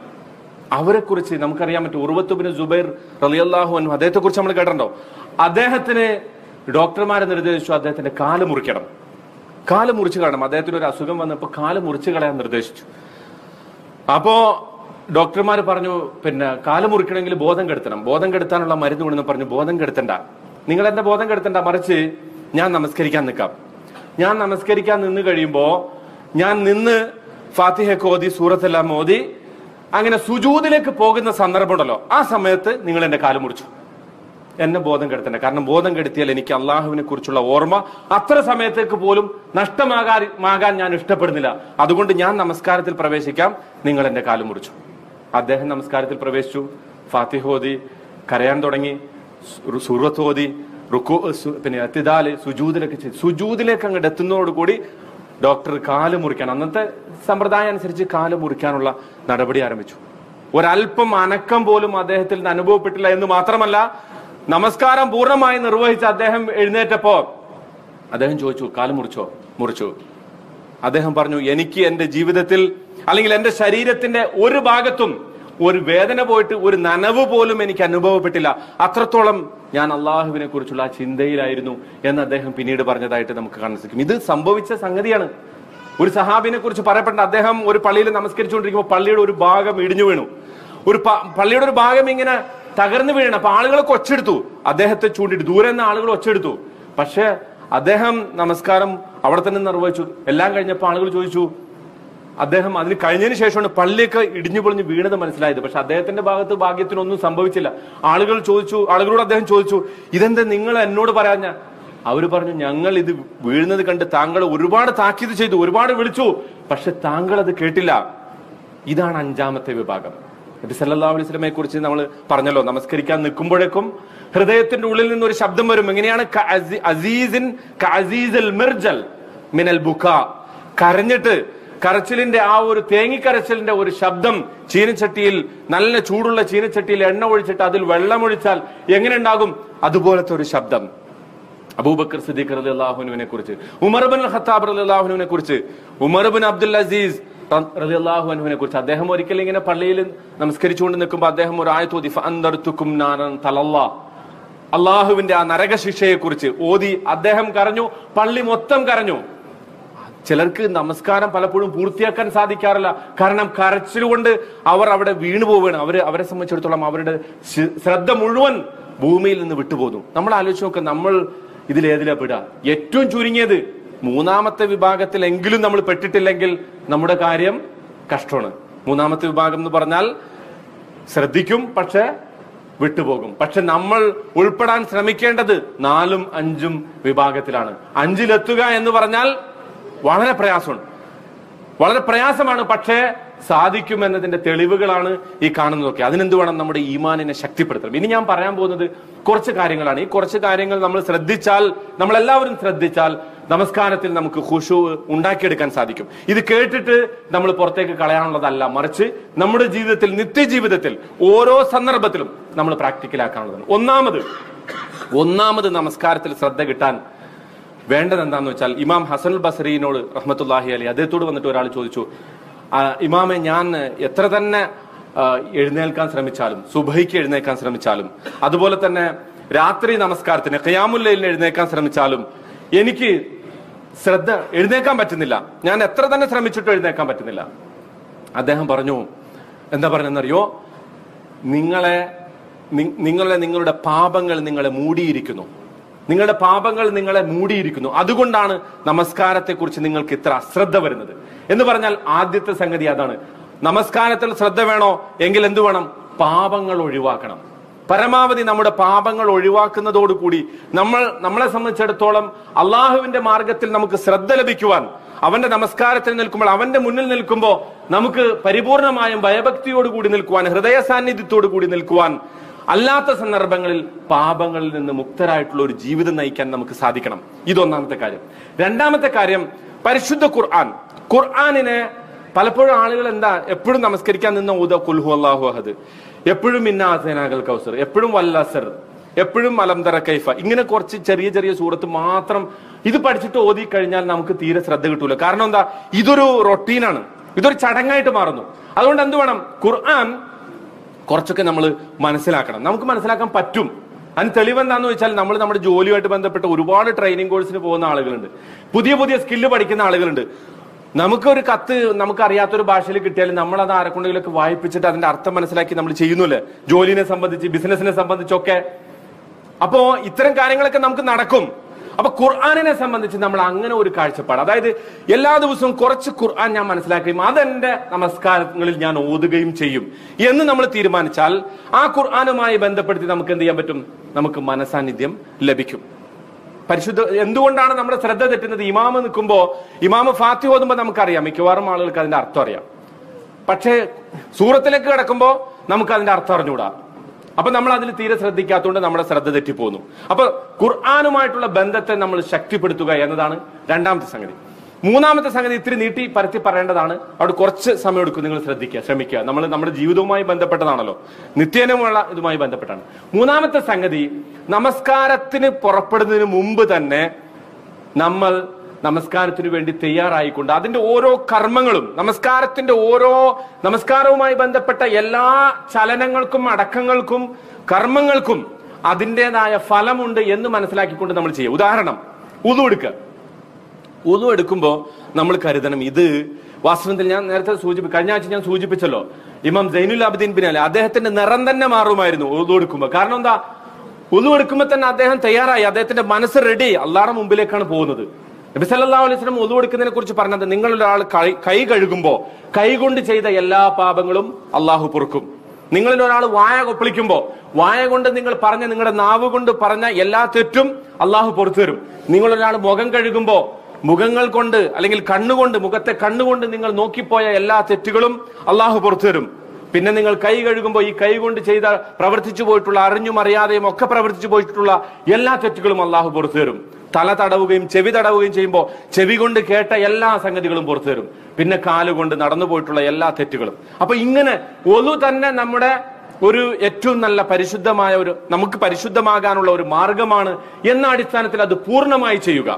അവരെ കുറിച്ച് നമുക്കറിയാൻ പറ്റും ഉറുവത്തുബിന് ജുബൈർ റലിയല്ലാഹു അൻഹു അദ്ദേഹത്തെ കുറിച്ച് നമ്മൾ കേട്ടിട്ടുണ്ടോ അദ്ദേഹത്തിന് ഡോക്ടർമാരെ നിർദ്ദേശിച്ചു അദ്ദേഹത്തിന്റെ കാല് മുറിക്കണം കാല് മുറിച്ചു കളയണം അദ്ദേഹത്തിന് ഒരു അസുഖം വന്നപ്പോൾ കാല് മുറിച്ചു കളയാൻ നിർദ്ദേശിച്ചു അപ്പോ ഡോക്ടർമാർ പറഞ്ഞു പിന്നെ കാല് മുറിക്കണമെങ്കിൽ ബോധം കെടുത്തണം ബോധം കെടുത്താനുള്ള മരുന്ന് കൊണ്ടെന്ന് പറഞ്ഞു ബോധം കെടുത്തണ്ട നിങ്ങൾ എന്റെ ബോധം കെടുത്തണ്ട മറിച്ച് ഞാൻ നമസ്കരിക്കാൻ നിൽക്കാം ഞാൻ നമസ്കരിക്കാൻ നിന്ന് കഴിയുമ്പോ ഞാൻ നിന്ന് ഫാത്തിഹക്ക് ഓതി സൂറത്തെല്ലാം ഓതി അങ്ങനെ സുജൂദിലേക്ക് പോകുന്ന സന്ദർഭമുണ്ടല്ലോ ആ സമയത്ത് നിങ്ങൾ എന്റെ കാല് മുറിച്ചു എന്നെ ബോധം കെടുത്തണ്ട കാരണം ബോധം കെടുത്തിയാൽ എനിക്ക് അള്ളാഹുവിനെ കുറിച്ചുള്ള ഓർമ്മ അത്ര സമയത്തേക്ക് പോലും നഷ്ടമാകാൻ മാകാൻ ഞാൻ ഇഷ്ടപ്പെടുന്നില്ല അതുകൊണ്ട് ഞാൻ നമസ്കാരത്തിൽ പ്രവേശിക്കാം നിങ്ങൾ എന്റെ കാല് മുറിച്ചു അദ്ദേഹം നമസ്കാരത്തിൽ പ്രവേശിച്ചു ഫാത്തിഹ ഓതി കരയാൻ തുടങ്ങി സു- സൂറത്ത് ഓതി റുക്കു സു- പിന്നെ എത്തിദാല് സുജൂദിലൊക്കെ ചെയ്തു സുജൂദിലേക്ക് അങ്ങോട്ട് എത്തുന്നതോടുകൂടി ഡോക്ടർ കാല് മുറിക്കാൻ അന്നത്തെ സമ്പ്രദായം അനുസരിച്ച് കാല് മുറിക്കാനുള്ള നടപടി ആരംഭിച്ചു ഒരല്പം അനക്കം പോലും അദ്ദേഹത്തിൽ നിന്ന് അനുഭവപ്പെട്ടില്ല എന്ന് മാത്രമല്ല നമസ്കാരം പൂർണ്ണമായി നിർവഹിച്ച അദ്ദേഹം എഴുന്നേറ്റപ്പോ അദ്ദേഹം ചോദിച്ചു കാല് മുറിച്ചോ മുറിച്ചു അദ്ദേഹം പറഞ്ഞു എനിക്ക് എന്റെ ജീവിതത്തിൽ അല്ലെങ്കിൽ എന്റെ ശരീരത്തിന്റെ ഒരു ഭാഗത്തും ഒരു വേദന പോയിട്ട് ഒരു നനവ് പോലും എനിക്ക് അനുഭവപ്പെട്ടില്ല അത്രത്തോളം ഞാൻ അള്ളാഹുവിനെ കുറിച്ചുള്ള ആ ചിന്തയിലായിരുന്നു എന്ന് അദ്ദേഹം പിന്നീട് പറഞ്ഞതായിട്ട് നമുക്ക് കാണാൻ സാധിക്കും ഇത് സംഭവിച്ച സംഗതിയാണ് ഒരു സഹാബിനെ കുറിച്ച് പറയപ്പെട്ട അദ്ദേഹം ഒരു പള്ളിയിൽ നമസ്കരിച്ചുകൊണ്ടിരിക്കുമ്പോൾ പള്ളിയുടെ ഒരു ഭാഗം ഇടിഞ്ഞു വീണു ഒരു പ- പള്ളിയുടെ ഒരു ഭാഗം ഇങ്ങനെ തകർന്നു വീഴണം അപ്പൊ ആളുകളൊക്കെ ഒച്ചെടുത്തു അദ്ദേഹത്തെ ചൂണ്ടിട്ട് ദൂരെ നിന്ന് ആളുകൾ ഒച്ചെടുത്തു പക്ഷെ അദ്ദേഹം നമസ്കാരം അവിടെ തന്നെ നിർവഹിച്ചു എല്ലാം കഴിഞ്ഞപ്പോൾ ആളുകൾ ചോദിച്ചു അദ്ദേഹം അതിന് കഴിഞ്ഞതിന് ശേഷമാണ് പള്ളിയൊക്കെ ഇടിഞ്ഞു പൊളിഞ്ഞ് വീണത് മനസ്സിലായത് പക്ഷെ അദ്ദേഹത്തിന്റെ ഭാഗത്ത് ഭാഗ്യത്തിനൊന്നും സംഭവിച്ചില്ല ആളുകൾ ചോദിച്ചു ആളുകളോട് അദ്ദേഹം ചോദിച്ചു ഇതെന്താ നിങ്ങൾ എന്നോട് പറയാഞ്ഞ അവര് പറഞ്ഞു ഞങ്ങൾ ഇത് വീഴുന്നത് കണ്ട് താങ്കൾ ഒരുപാട് താക്കീത് ചെയ്തു ഒരുപാട് വിളിച്ചു പക്ഷെ താങ്കൾ അത് കേട്ടില്ല ഇതാണ് അഞ്ചാമത്തെ വിഭാഗം നബി സല്ലല്ലാഹു അലൈഹി വസല്ലമയെ കുറിച്ച് നമ്മൾ പറഞ്ഞല്ലോ നമസ്കരിക്കാൻ നിൽക്കുമ്പോഴേക്കും ഹൃദയത്തിന്റെ ഉള്ളിൽ നിന്ന് ഒരു ശബ്ദം വരും എങ്ങനെയാണ് ക അസി- അസീസിൻ ക അസീസിൽ മിർജൽ മിനൽ ബുക്ക കരഞ്ഞിട്ട് കരച്ചിലിന്റെ ആ ഒരു തേങ്ങിക്കരച്ചിലിന്റെ ഒരു ശബ്ദം ചീനച്ചട്ടിയിൽ നല്ല ചൂടുള്ള ചീനച്ചട്ടിയിൽ എണ്ണ ഒഴിച്ചിട്ട് അതിൽ വെള്ളം ഒഴിച്ചാൽ എങ്ങനെ ഉണ്ടാകും അതുപോലത്തെ ഒരു ശബ്ദം അബൂബക്കർ സിദ്ദീഖ് റലി അള്ളാഹുനുവിനെ കുറിച്ച് ഉമർ ബിൻ ഖത്താബ് റലി അള്ളാഹുനുവിനെ കുറിച്ച് ഉമർ ബിൻ അബ്ദുൽ അസീസ് റലി അള്ളാഹുനുവിനെ കുറിച്ച് അദ്ദേഹം ഒരിക്കലും ഇങ്ങനെ പള്ളിയിൽ നമസ്കരിച്ചുകൊണ്ട് നിൽക്കുമ്പോൾ അദ്ദേഹം ഒരു ആയത്ത് ഓതി ഫഅൻദർതുക്കും നാരൻ തലല്ലാ അള്ളാഹുവിന്റെ ആ നരകശിക്ഷയെ കുറിച്ച് ഓതി അദ്ദേഹം കരഞ്ഞു പള്ളി മൊത്തം കരഞ്ഞു ചിലർക്ക് നമസ്കാരം പലപ്പോഴും പൂർത്തിയാക്കാൻ സാധിക്കാറില്ല കാരണം കരച്ചിലുകൊണ്ട് അവർ അവിടെ വീണു പോവുകയാണ് അവര് അവരെ സംബന്ധിച്ചിടത്തോളം അവരുടെ ശ- ശ്രദ്ധ മുഴുവൻ ഭൂമിയിൽ നിന്ന് വിട്ടുപോകുന്നു നമ്മൾ ആലോചിച്ച് നോക്കുക നമ്മൾ ഇതിലേതിലാ പെടുക ഏറ്റവും ചുരുങ്ങിയത് മൂന്നാമത്തെ വിഭാഗത്തിൽ എങ്കിലും നമ്മൾ പെട്ടിട്ടില്ലെങ്കിൽ നമ്മുടെ കാര്യം കഷ്ടമാണ് മൂന്നാമത്തെ വിഭാഗം എന്ന് പറഞ്ഞാൽ ശ്രദ്ധിക്കും പക്ഷെ വിട്ടുപോകും പക്ഷെ നമ്മൾ ഉൾപ്പെടാൻ ശ്രമിക്കേണ്ടത് നാലും അഞ്ചും വിഭാഗത്തിലാണ് അഞ്ചിലെത്തുക എന്ന് പറഞ്ഞാൽ വളരെ പ്രയാസമാണ് വളരെ പ്രയാസമാണ് പക്ഷേ സാധിക്കുമെന്നതിന്റെ തെളിവുകളാണ് ഈ കാണുന്നതൊക്കെ അതിനെന്ത് വേണം നമ്മുടെ ഈമാനിനെ ശക്തിപ്പെടുത്തണം ഇനി ഞാൻ പറയാൻ പോകുന്നത് കുറച്ച് കാര്യങ്ങളാണ് ഈ കുറച്ച് കാര്യങ്ങൾ നമ്മൾ ശ്രദ്ധിച്ചാൽ നമ്മൾ എല്ലാവരും ശ്രദ്ധിച്ചാൽ നമസ്കാരത്തിൽ നമുക്ക് ഖുഷു ഉണ്ടാക്കിയെടുക്കാൻ സാധിക്കും ഇത് കേട്ടിട്ട് നമ്മൾ പുറത്തേക്ക് കളയാനുള്ളതല്ല മറിച്ച് നമ്മുടെ ജീവിതത്തിൽ നിത്യജീവിതത്തിൽ ഓരോ സന്ദർഭത്തിലും നമ്മൾ പ്രാക്ടിക്കലാക്കാനുള്ളതാണ് ഒന്നാമത് ഒന്നാമത് നമസ്കാരത്തിൽ ശ്രദ്ധ കിട്ടാൻ വേണ്ടത് എന്താന്ന് വെച്ചാൽ ഇമാം ഹസനുൽ ബസറീനോട് റഹ്മത്തുല്ലാഹി അലി അദ്ദേഹത്തോട് വന്നിട്ട് ഒരാൾ ചോദിച്ചു "ആ, ഇമാമെ ഞാൻ എത്ര തന്നെ ആ, എഴുന്നേൽക്കാൻ ശ്രമിച്ചാലും സുബൈക്ക് എഴുന്നേൽക്കാൻ ശ്രമിച്ചാലും അതുപോലെ തന്നെ രാത്രി നമസ്കാരത്തിന് ഖിയാമുല്ലയിലിന് എഴുന്നേൽക്കാൻ ശ്രമിച്ചാലും എനിക്ക് ശ്രദ്ധ എഴുന്നേൽക്കാൻ പറ്റുന്നില്ല ഞാൻ എത്ര തന്നെ ശ്രമിച്ചിട്ടും എഴുന്നേൽക്കാൻ പറ്റുന്നില്ല അദ്ദേഹം പറഞ്ഞു എന്താ പറഞ്ഞെന്നറിയോ നിങ്ങളെ നി- നിങ്ങളെ നിങ്ങളുടെ പാപങ്ങൾ നിങ്ങളെ മൂടിയിരിക്കുന്നു നിങ്ങളുടെ പാപങ്ങൾ നിങ്ങളെ മൂടിയിരിക്കുന്നു അതുകൊണ്ടാണ് നമസ്കാരത്തെക്കുറിച്ച് നിങ്ങൾക്ക് ഇത്ര അശ്രദ്ധ വരുന്നത് എന്ന് പറഞ്ഞാൽ ആദ്യത്തെ സംഗതി അതാണ് നമസ്കാരത്തിൽ ശ്രദ്ധ വേണോ എങ്കിൽ എന്തു വേണം പാപങ്ങൾ ഒഴിവാക്കണം പരമാവധി നമ്മുടെ പാപങ്ങൾ ഒഴിവാക്കുന്നതോടുകൂടി നമ്മൾ നമ്മളെ സംബന്ധിച്ചിടത്തോളം അള്ളാഹുവിന്റെ മാർഗത്തിൽ നമുക്ക് ശ്രദ്ധ ലഭിക്കുവാൻ അവന്റെ നമസ്കാരത്തിൽ നിൽക്കുമ്പോൾ അവന്റെ മുന്നിൽ നിൽക്കുമ്പോൾ നമുക്ക് പരിപൂർണമായും ഭയഭക്തിയോടുകൂടി നിൽക്കുവാൻ ഹൃദയ സാന്നിധ്യത്തോടു കൂടി നിൽക്കുവാൻ അല്ലാത്ത സന്ദർഭങ്ങളിൽ പാപങ്ങളിൽ നിന്ന് മുക്തരായിട്ടുള്ള ഒരു ജീവിതം നയിക്കാൻ നമുക്ക് സാധിക്കണം ഇതൊന്നാമത്തെ കാര്യം രണ്ടാമത്തെ കാര്യം പരിശുദ്ധ ഖുർആൻ ഖുർആാനിനെ പലപ്പോഴും ആളുകൾ എന്താ എപ്പോഴും നമസ്കരിക്കാൻ നിന്ന ഊത കുൽഹു അള്ളാഹു അഹദ് എപ്പോഴും ഇന്ന ആസേനാകൽ കൗസർ എപ്പോഴും വല്ലസർ എപ്പോഴും അലംതറ കൈഫ ഇങ്ങനെ കുറച്ച് ചെറിയ ചെറിയ സൂറത്ത് മാത്രം ഇത് പഠിച്ചിട്ട് ഓതി കഴിഞ്ഞാൽ നമുക്ക് തീരെ ശ്രദ്ധ കിട്ടൂല കാരണം എന്താ ഇതൊരു റൊട്ടീനാണ് ഇതൊരു ചടങ്ങായിട്ട് മാറുന്നു അതുകൊണ്ട് എന്ത് വേണം ഖുർആൻ കുറച്ചൊക്കെ നമ്മൾ മനസ്സിലാക്കണം നമുക്ക് മനസ്സിലാക്കാൻ പറ്റും അതിന് തെളിവെന്താന്ന് വെച്ചാൽ നമ്മൾ നമ്മുടെ ജോലിയുമായിട്ട് ബന്ധപ്പെട്ട ഒരുപാട് ട്രെയിനിങ് കോഴ്സിന് പോകുന്ന ആളുകളുണ്ട് പുതിയ പുതിയ സ്കില്ല് പഠിക്കുന്ന ആളുകളുണ്ട് നമുക്കൊരു കത്ത് നമുക്ക് അറിയാത്തൊരു ഭാഷയിൽ കിട്ടിയാൽ നമ്മൾ അത് ആരെക്കൊണ്ടെങ്കിലൊക്കെ വായിപ്പിച്ചിട്ട് അതിന്റെ അർത്ഥം മനസ്സിലാക്കി നമ്മൾ ചെയ്യുന്നില്ലേ ജോലിനെ സംബന്ധിച്ച് ബിസിനസിനെ സംബന്ധിച്ചൊക്കെ അപ്പോ ഇത്തരം കാര്യങ്ങളൊക്കെ നമുക്ക് നടക്കും അപ്പൊ ഖുർആാനിനെ സംബന്ധിച്ച് നമ്മൾ അങ്ങനെ ഒരു കാഴ്ചപ്പാട് അതായത് എല്ലാ ദിവസവും കുറച്ച് ഖുർആൻ ഞാൻ മനസ്സിലാക്കുകയും അതെന്റെ നമസ്കാരങ്ങളിൽ ഞാൻ ഓതുകയും ചെയ്യും എന്ന് നമ്മൾ തീരുമാനിച്ചാൽ ആ ഖുർആാനുമായി ബന്ധപ്പെടുത്തി നമുക്ക് എന്ത് ചെയ്യാൻ പറ്റും നമുക്ക് മനസാന്നിധ്യം ലഭിക്കും പരിശുദ്ധ എന്തുകൊണ്ടാണ് നമ്മുടെ ശ്രദ്ധ തെറ്റുന്നത് ഇമാമ് നിൽക്കുമ്പോ ഇമാമ് ഫാത്തി ഓതുമ്പോ നമുക്കറിയാം മിക്കവാറും ആളുകൾക്ക് അതിന്റെ അർത്ഥം അറിയാം പക്ഷേ സൂറത്തിലേക്ക് കിടക്കുമ്പോ നമുക്ക് അതിന്റെ അർത്ഥം അറിഞ്ഞുകൂടാ അപ്പൊ നമ്മൾ അതിൽ തീരെ ശ്രദ്ധിക്കാത്തതുകൊണ്ട് നമ്മുടെ ശ്രദ്ധ തെറ്റിപ്പോകുന്നു അപ്പൊ ഖുർആാനുമായിട്ടുള്ള ബന്ധത്തെ നമ്മൾ ശക്തിപ്പെടുത്തുക എന്നതാണ് രണ്ടാമത്തെ സംഗതി മൂന്നാമത്തെ സംഗതി ഇത്തിരി നീട്ടി പരത്തി പറയേണ്ടതാണ് അവിടെ കുറച്ച് സമയം എടുക്കും നിങ്ങൾ ശ്രദ്ധിക്കുക ശ്രമിക്കുക നമ്മൾ നമ്മുടെ ജീവിതവുമായി ബന്ധപ്പെട്ടതാണല്ലോ നിത്യേനമുള്ള ഇതുമായി ബന്ധപ്പെട്ടാണ് മൂന്നാമത്തെ സംഗതി നമസ്കാരത്തിന് പുറപ്പെടുന്നതിന് മുമ്പ് തന്നെ നമ്മൾ നമസ്കാരത്തിന് വേണ്ടി തയ്യാറായിക്കൊണ്ട് അതിന്റെ ഓരോ കർമ്മങ്ങളും നമസ്കാരത്തിന്റെ ഓരോ നമസ്കാരവുമായി ബന്ധപ്പെട്ട എല്ലാ ചലനങ്ങൾക്കും അടക്കങ്ങൾക്കും കർമ്മങ്ങൾക്കും അതിൻ്റെതായ ഫലമുണ്ട് എന്ന് മനസ്സിലാക്കിക്കൊണ്ട് നമ്മൾ ചെയ്യുക ഉദാഹരണം ഉതു എടുക്കുക ഉതു എടുക്കുമ്പോൾ നമ്മൾ കരുതണം ഇത് വാസ്തവത്തിൽ ഞാൻ നേരത്തെ സൂചിപ്പി കഴിഞ്ഞ ആഴ്ച ഞാൻ സൂചിപ്പിച്ചല്ലോ ഇമാം സൈനുൽ അബ്ദീൻ ബിനാലെ അദ്ദേഹത്തിന്റെ നിറം തന്നെ മാറുമായിരുന്നു ഉതു എടുക്കുമ്പോൾ കാരണം എന്താ ഉതു എടുക്കുമ്പോൾ തന്നെ അദ്ദേഹം തയ്യാറായി അദ്ദേഹത്തിന്റെ മനസ്സ് റെഡി അള്ളാഹയുടെ മുമ്പിലേക്കാണ് പോകുന്നത് നബി സല്ലല്ലാഹു അലൈഹി വസല്ലം ഉതു എടുക്കുന്നതിനെ കുറിച്ച് പറഞ്ഞത് നിങ്ങൾ ഒരാൾ കൈ കൈ കഴുകുമ്പോ കൈ കൊണ്ട് ചെയ്ത എല്ലാ പാപങ്ങളും അള്ളാഹു പൊറുക്കും നിങ്ങളിൽ ഒരാൾ വായ കൊപ്പളിക്കുമ്പോ വായ കൊണ്ട് നിങ്ങൾ പറഞ്ഞ നിങ്ങളുടെ നാവ് കൊണ്ട് പറഞ്ഞ എല്ലാ തെറ്റും അള്ളാഹു പുറത്തു തരും നിങ്ങൾ ഒരാൾ മുഖം കഴുകുമ്പോ മുഖങ്ങൾ കൊണ്ട് അല്ലെങ്കിൽ കണ്ണുകൊണ്ട് മുഖത്തെ കണ്ണുകൊണ്ട് നിങ്ങൾ നോക്കിപ്പോയ എല്ലാ തെറ്റുകളും അള്ളാഹു പുറത്തു തരും പിന്നെ നിങ്ങൾ കൈ കഴുകുമ്പോൾ ഈ കൈ കൊണ്ട് ചെയ്ത പ്രവർത്തിച്ചു പോയിട്ടുള്ള അറിഞ്ഞും അറിയാതെയും ഒക്കെ പ്രവർത്തിച്ചു പോയിട്ടുള്ള എല്ലാ തെറ്റുകളും അള്ളാഹു പുറത്തു തരും തല തടവുകയും ചെവി തടവുകയും ചെയ്യുമ്പോൾ ചെവി കൊണ്ട് കേട്ട എല്ലാ സംഗതികളും പുറത്തു തരും പിന്നെ കാലുകൊണ്ട് നടന്നു പോയിട്ടുള്ള എല്ലാ തെറ്റുകളും അപ്പൊ ഇങ്ങനെ ഒതു തന്നെ നമ്മുടെ ഒരു ഏറ്റവും നല്ല പരിശുദ്ധമായ ഒരു നമുക്ക് പരിശുദ്ധമാകാനുള്ള ഒരു മാർഗമാണ് എന്ന അടിസ്ഥാനത്തിൽ അത് പൂർണ്ണമായി ചെയ്യുക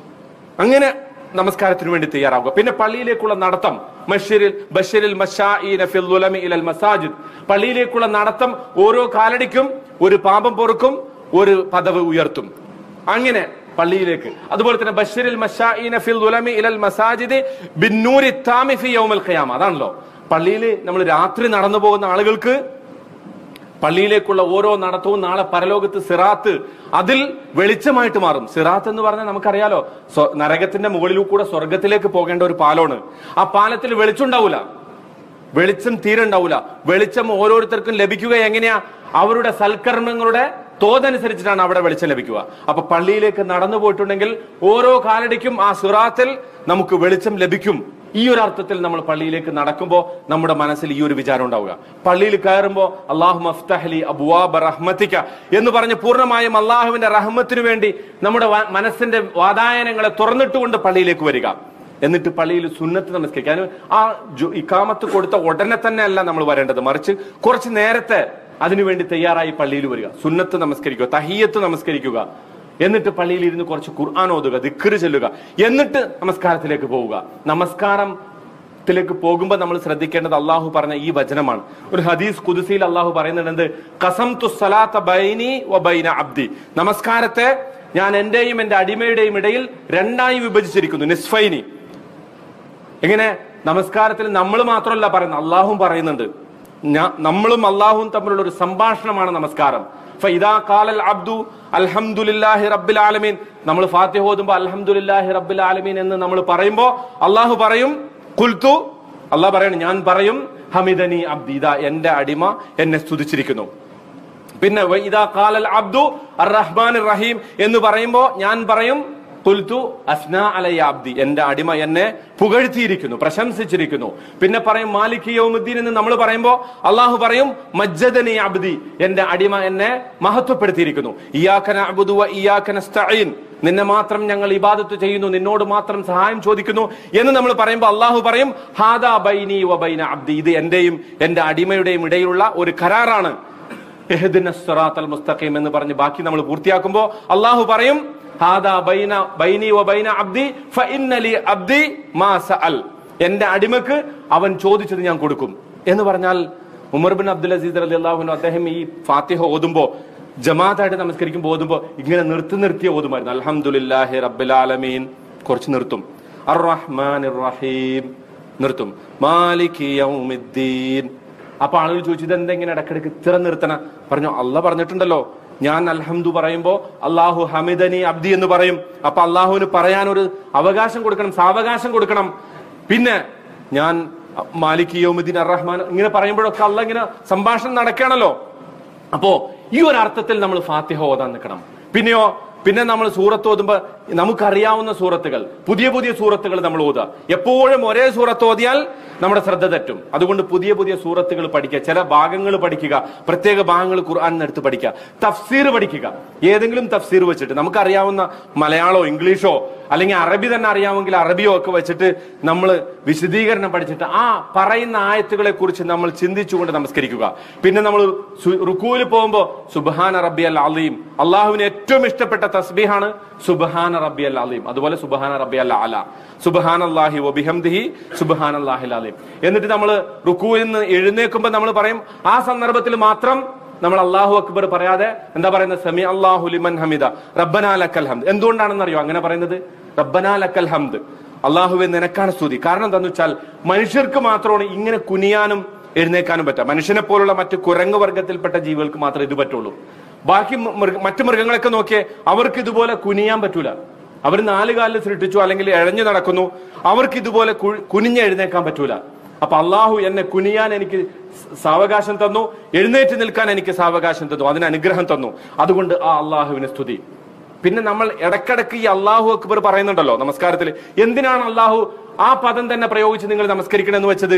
അങ്ങനെ നമസ്കാരത്തിന് വേണ്ടി തയ്യാറാവുക പിന്നെ പള്ളിയിലേക്കുള്ള നടത്തം മഷീരിൽ ബഷീരിൽ മഷാഇന ഫിൽ ഉലമി ഇലൽ മസാജിദ് പള്ളിയിലേക്കുള്ള നടത്തം ഓരോ കാലടിക്കും ഒരു പാപം പൊറുക്കും ഒരു പദവ് ഉയർത്തും അങ്ങനെ പള്ളിയിലേക്ക് അതുപോലെ തന്നെ ബഷീരിൽ മഷാഇന ഫിൽ ഉലമി ഇലൽ മസാജിദ് ബിന്നൂരി താമി ഫി യൗമൽ ഖിയാമ അതാണല്ലോ പള്ളിയിൽ നമ്മൾ രാത്രി നടന്നു പോകുന്ന ആളുകൾക്ക് പള്ളിയിലേക്കുള്ള ഓരോ നടത്തവും നാളെ പരലോകത്ത് സിറാത്ത് അതിൽ വെളിച്ചമായിട്ട് മാറും സിറാത്ത് എന്ന് പറഞ്ഞാൽ നമുക്കറിയാലോ സ്വ- നരകത്തിന്റെ മുകളിൽ കൂടെ സ്വർഗത്തിലേക്ക് പോകേണ്ട ഒരു പാലമാണ് ആ പാലത്തിൽ വെളിച്ചം ഉണ്ടാവൂല വെളിച്ചം തീരെ ഉണ്ടാവൂല വെളിച്ചം ഓരോരുത്തർക്കും ലഭിക്കുക എങ്ങനെയാ അവരുടെ സൽക്കർമ്മങ്ങളുടെ തോതനുസരിച്ചിട്ടാണ് അവിടെ വെളിച്ചം ലഭിക്കുക അപ്പൊ പള്ളിയിലേക്ക് നടന്നു പോയിട്ടുണ്ടെങ്കിൽ ഓരോ കാലടിക്കും ആ സിറാത്തിൽ നമുക്ക് വെളിച്ചം ലഭിക്കും ഈ ഒരു അർത്ഥത്തിൽ നമ്മൾ പള്ളിയിലേക്ക് നടക്കുമ്പോൾ നമ്മുടെ മനസ്സിൽ ഈ ഒരു വിചാരം ഉണ്ടാവുക പള്ളിയിൽ കയറുമ്പോൾ അള്ളാഹു മഫ്തഹലി അബുവാബ റഹ്മത്തിക്ക എന്ന് പറഞ്ഞ് പൂർണ്ണമായും അള്ളാഹുവിന്റെ റഹ്മത്തിനു വേണ്ടി നമ്മുടെ വ- മനസ്സിന്റെ വാതായനങ്ങളെ തുറന്നിട്ടുകൊണ്ട് പള്ളിയിലേക്ക് വരിക എന്നിട്ട് പള്ളിയിൽ സുന്നത്ത് നമസ്കരിക്കുക അതിന് ആ ജു- ഇക്കാമത്ത് കൊടുത്ത ഉടനെ തന്നെ അല്ല നമ്മൾ വരേണ്ടത് മറിച്ച് കുറച്ച് നേരത്തെ അതിനുവേണ്ടി തയ്യാറായി പള്ളിയിൽ വരിക സുന്നത്ത് നമസ്കരിക്കുക തഹിയത്ത് നമസ്കരിക്കുക എന്നിട്ട് പള്ളിയിൽ ഇരുന്ന് കുറച്ച് ഖുർആൻ ഓതുക ദിക്കറ് ചെല്ലുക എന്നിട്ട് നമസ്കാരത്തിലേക്ക് പോവുക നമസ്കാരം ത്തിലേക്ക് പോകുമ്പോൾ നമ്മൾ ശ്രദ്ധിക്കേണ്ടത് അള്ളാഹു പറഞ്ഞ ഈ വചനമാണ് ഒരു ഹദീസ് കുതിസിയിൽ അള്ളാഹു പറയുന്നുണ്ട് കസം തുസലാത്ത ബൈനി വ ബൈന അബ്ദി നമസ്കാരത്തെ ഞാൻ എന്റെയും എന്റെ അടിമയുടെയും ഇടയിൽ രണ്ടായി വിഭജിച്ചിരിക്കുന്നു നിസ്ഫൈനി എങ്ങനെ നമസ്കാരത്തിൽ നമ്മൾ മാത്രമല്ല പറയുന്നത് അള്ളാഹും പറയുന്നുണ്ട് ഞാ- നമ്മളും അള്ളാഹുവും തമ്മിലുള്ള ഒരു സംഭാഷണമാണ് നമസ്കാരം ഫഇദാ ഖാലൽ അബ്ദു അൽഹംദുലില്ലാഹി റബ്ബിൽ ആലമീൻ നമ്മൾ ഫാത്തിഹ ഓതുമ്പോൾ അൽഹംദുലില്ലാഹി റബ്ബിൽ ആലമീൻ എന്ന് നമ്മൾ പറയുമ്പോൾ അള്ളാഹു പറയും കുൽത്തു അള്ളാഹ് പറയണം ഞാൻ പറയും ഹമിദനി അബ്ദി ഇതാ എന്റെ അടിമ എന്നെ സ്തുതിച്ചിരിക്കുന്നു പിന്നെ വ ഇദാ ഖാലൽ അബ്ദു അർ റഹ്മാൻ റഹീം എന്ന് പറയുമ്പോൾ ഞാൻ പറയും കുൽത്തു അസ്ന അലയ അബ്ദി എന്റെ അടിമ എന്നെ പുകഴ്ത്തിയിരിക്കുന്നു പ്രശംസിച്ചിരിക്കുന്നു പിന്നെ പറയും മാലിക് യൗമുദ്ദീൻ എന്ന് നമ്മൾ പറയുമ്പോൾ അള്ളാഹു പറയും മജ്ജദനി അബ്ദി എന്റെ അടിമ എന്നെ മഹത്വപ്പെടുത്തിയിരിക്കുന്നു ഇയാക്കന അബുദുവ ഇയാക്കന സ്തഈൻ നിന്നെ മാത്രം ഞങ്ങൾ ഇബാദത്ത് ചെയ്യുന്നു നിന്നോട് മാത്രം സഹായം ചോദിക്കുന്നു എന്ന് നമ്മൾ പറയുമ്പോൾ അള്ളാഹു പറയും ഹാദാ ബൈനി വ ബൈന അബ്ദി ഇത് എന്റെയും എന്റെ അടിമയുടെയും ഇടയിലുള്ള ഒരു കരാറാണ് ഇഹ്ദിന സിറാത്തൽ മുസ്തഖീം എന്ന് പറഞ്ഞ് ബാക്കി നമ്മൾ പൂർത്തിയാക്കുമ്പോൾ അള്ളാഹു പറയും ഹാദാ ബൈന ബൈനി വ ബൈന അബ്ദി ഫഇന്ന ലി അബ്ദി മാ സഅൽ എന്റെ അടിമക്ക് അവൻ ചോദിച്ചത് ഞാൻ കൊടുക്കും എന്ന് പറഞ്ഞാൽ ഉമർ ബിൻ അബ്ദുൽ അസീസ് അലി അള്ളാഹുനു അദ്ദേഹം ഈ ഫാത്തിഹ ഓതുമ്പോ ജമാഅത്തായിട്ട് നമസ്കരിക്കുമ്പോൾ ഓതുമ്പോ ഇങ്ങനെ നിർത്തി നിർത്തി ഓതുമായിരുന്നു അൽഹംദുലില്ലാഹി റബ്ബിൽ ആലമീൻ കുറച്ച് നിർത്തും അർ റഹ്മാൻ റഹീം നിർത്തും മാലിക് യൗമിദ്ദീൻ അപ്പൊ ആളുകൾ ചോദിച്ചു ഇതെന്താ ഇങ്ങനെ ഇടക്കിടക്ക് ഇത്ര നിർത്തണ പറഞ്ഞു അല്ല പറഞ്ഞിട്ടുണ്ടല്ലോ ഞാൻ അൽഹംദു പറയുമ്പോ അള്ളാഹു ഹമിദനി അബ്ദി എന്ന് പറയും അപ്പൊ അള്ളാഹുവിന് പറയാൻ ഒരു അവകാശം കൊടുക്കണം സാവകാശം കൊടുക്കണം പിന്നെ ഞാൻ മാലിക് യോമുദ്ദീൻ അർ റഹ്മാൻ ഇങ്ങനെ പറയുമ്പോഴൊക്കെ അല്ല ഇങ്ങനെ സംഭാഷണം നടക്കുകയാണല്ലോ അപ്പോ ഈ ഒരു അർത്ഥത്തിൽ നമ്മൾ ഫാത്തിഹ ഓതാൻ നിൽക്കണം പിന്നെയോ പിന്നെ നമ്മൾ സൂറത്ത് ഓതുമ്പോ നമുക്കറിയാവുന്ന സൂറത്തുകൾ പുതിയ പുതിയ സൂറത്തുകൾ നമ്മൾ ഓതുക എപ്പോഴും ഒരേ സൂറത്ത് ഓതിയാൽ നമ്മുടെ ശ്രദ്ധ തെറ്റും അതുകൊണ്ട് പുതിയ പുതിയ സൂറത്തുകൾ പഠിക്കുക ചില ഭാഗങ്ങൾ പഠിക്കുക പ്രത്യേക ഭാഗങ്ങൾ ഖുർആൻ എടുത്ത് പഠിക്കുക തഫ്സീർ പഠിക്കുക ഏതെങ്കിലും തഫ്സീർ വെച്ചിട്ട് നമുക്കറിയാവുന്ന മലയാളോ ഇംഗ്ലീഷോ അല്ലെങ്കിൽ അറബി തന്നെ അറിയാമെങ്കിൽ അറബിയോ ഒക്കെ വെച്ചിട്ട് നമ്മൾ വിശദീകരണം പഠിച്ചിട്ട് ആ പറയുന്ന ആയത്തുകളെ കുറിച്ച് നമ്മൾ ചിന്തിച്ചുകൊണ്ട് നമസ്കരിക്കുക പിന്നെ നമ്മൾ റുക്കൂല് പോകുമ്പോൾ സുബാന റബ്ബി അൽ അലീം അള്ളാഹുവിന് ഏറ്റവും ഇഷ്ടപ്പെട്ട തസ്ബീഹാണ് സുബഹാന റബ്ബി അൽ അലീം അതുപോലെ സുബഹാന റബ്ബി അൽ അല സുബഹാൻ അള്ളാഹി ഒബിഹംദിഹി സുബഹാൻ അള്ളാഹി അലീം എന്നിട്ട് നമ്മൾ റുക്കൂയിൽ നിന്ന് എഴുന്നേൽക്കുമ്പോൾ നമ്മൾ പറയും ആ സന്ദർഭത്തിൽ മാത്രം നമ്മൾ അള്ളാഹു അക്ബർ പറയാതെ എന്താ പറയുന്നത് സമി അള്ളാഹു ലിമൻ ഹമിദ റബ്ബനാ ലക്കൽ ഹംദ് എന്തുകൊണ്ടാണെന്ന് അറിയോ അങ്ങനെ പറയുന്നത് റബ്ബനാ ലക്കൽ ഹംദ് അള്ളാഹുവെ നിനക്കാണ് സ്തുതി കാരണം എന്താന്ന് വെച്ചാൽ മനുഷ്യർക്ക് മാത്രമാണ് ഇങ്ങനെ കുനിയാനും എഴുന്നേക്കാനും പറ്റുക മനുഷ്യനെ പോലുള്ള മറ്റ് കുരങ്ങ് വർഗത്തിൽപ്പെട്ട ജീവികൾക്ക് മാത്രമേ ഇത് പറ്റുള്ളൂ ബാക്കി മൃഗ- മറ്റു മൃഗങ്ങളൊക്കെ നോക്കിയേ അവർക്ക് ഇതുപോലെ കുനിയാൻ പറ്റൂല അവർ നാല് കാലിൽ സൃഷ്ടിച്ചു അല്ലെങ്കിൽ എഴഞ്ഞു നടക്കുന്നു അവർക്ക് ഇതുപോലെ കു- കുനിഞ്ഞ് എഴുന്നേക്കാൻ പറ്റൂല അപ്പൊ അള്ളാഹു എന്നെ കുനിയാൻ എനിക്ക് സ- സാവകാശം തന്നു എഴുന്നേറ്റ് നിൽക്കാൻ എനിക്ക് സാവകാശം തന്നു അതിന് അനുഗ്രഹം തന്നു അതുകൊണ്ട് ആ അള്ളാഹുവിന് സ്തുതി പിന്നെ നമ്മൾ ഇടക്കിടക്ക് ഈ അള്ളാഹു അക്ബർ പറയുന്നുണ്ടല്ലോ നമസ്കാരത്തിൽ എന്തിനാണ് അള്ളാഹു ആ പദം തന്നെ പ്രയോഗിച്ച് നിങ്ങൾ നമസ്കരിക്കണമെന്ന് വെച്ചത്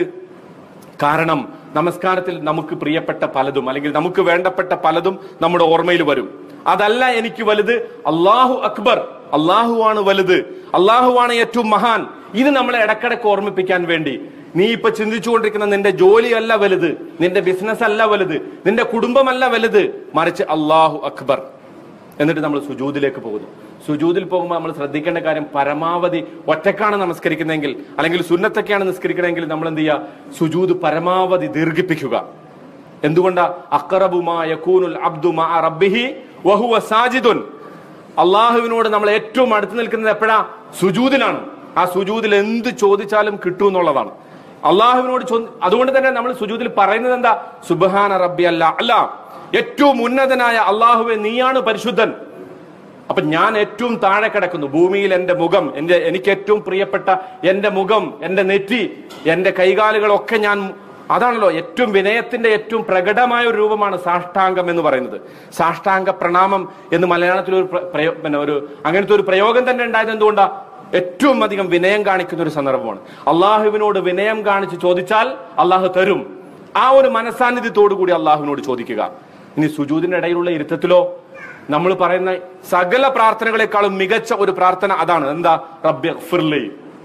കാരണം നമസ്കാരത്തിൽ നമുക്ക് പ്രിയപ്പെട്ട പലതും അല്ലെങ്കിൽ നമുക്ക് വേണ്ടപ്പെട്ട പലതും നമ്മുടെ ഓർമ്മയിൽ വരും അതല്ല എനിക്ക് വലുത് അള്ളാഹു അക്ബർ അള്ളാഹുവാണ് വലുത് അള്ളാഹുവാണ് ഏറ്റവും മഹാൻ ഇത് നമ്മളെ ഇടക്കിടക്ക് ഓർമ്മിപ്പിക്കാൻ വേണ്ടി നീ ഇപ്പൊ ചിന്തിച്ചുകൊണ്ടിരിക്കുന്ന നിന്റെ ജോലിയല്ല വലുത് നിന്റെ ബിസിനസ് അല്ല വലുത് നിന്റെ കുടുംബമല്ല വലുത് മറിച്ച് അള്ളാഹു അക്ബർ എന്നിട്ട് നമ്മൾ സുജൂദിലേക്ക് പോകുന്നു സുജൂദിൽ പോകുമ്പോൾ നമ്മൾ ശ്രദ്ധിക്കേണ്ട കാര്യം പരമാവധി ഒറ്റക്കാണ് നമസ്കരിക്കുന്നതെങ്കിൽ അല്ലെങ്കിൽ സുന്നത്തൊക്കെയാണ് നിസ്കരിക്കണമെങ്കിൽ നമ്മൾ എന്ത് ചെയ്യുക സുജൂദ് പരമാവധി ദീർഘിപ്പിക്കുക എന്തുകൊണ്ടാ അക്റബുമാ യകൂനുൽ അബ്ദു മാ റബ്ബിഹി വഹുവ സാജിദുൻ അള്ളാഹുവിനോട് നമ്മൾ ഏറ്റവും അടുത്ത് നിൽക്കുന്നത് എപ്പോഴാ സുജൂദിലാണ് ആ സുജൂദിൽ എന്ത് ചോദിച്ചാലും കിട്ടും എന്നുള്ളതാണ് അള്ളാഹുവിനോട് ചോ അതുകൊണ്ട് തന്നെ നമ്മൾ സുജൂദിൽ പറയുന്നത് എന്താ സുബഹാന റബ്ബി അല്ല അല്ല ഏറ്റവും ഉന്നതനായ അള്ളാഹുവെ നീയാണ് പരിശുദ്ധൻ അപ്പൊ ഞാൻ ഏറ്റവും താഴെ കിടക്കുന്നു ഭൂമിയിൽ എന്റെ മുഖം എന്റെ എനിക്ക് ഏറ്റവും പ്രിയപ്പെട്ട എന്റെ മുഖം എന്റെ നെറ്റി എന്റെ കൈകാലുകളൊക്കെ ഞാൻ അതാണല്ലോ ഏറ്റവും വിനയത്തിന്റെ ഏറ്റവും പ്രകടമായ ഒരു രൂപമാണ് സാഷ്ടാംഗം എന്ന് പറയുന്നത് സാഷ്ടാംഗ പ്രണാമം എന്ന് മലയാളത്തിൽ ഒരു പ്ര- പ്രയോ- പിന്നെ ഒരു അങ്ങനത്തെ ഒരു പ്രയോഗം തന്നെ ഉണ്ടായത് എന്തുകൊണ്ടാ ഏറ്റവും അധികം വിനയം കാണിക്കുന്ന ഒരു സന്ദർഭമാണ് അള്ളാഹുവിനോട് വിനയം കാണിച്ച് ചോദിച്ചാൽ അള്ളാഹു തരും ആ ഒരു മനസാന്നിധ്യത്തോടു കൂടി അള്ളാഹുവിനോട് ചോദിക്കുക ഇനി സുജൂദിന്റെ ഇടയിലുള്ള ഇരുത്തത്തിലോ നമ്മൾ പറയുന്ന സകല പ്രാർത്ഥനകളെക്കാളും മികച്ച ഒരു പ്രാർത്ഥന അതാണ് എന്താ റബ്ബി ഫിർലി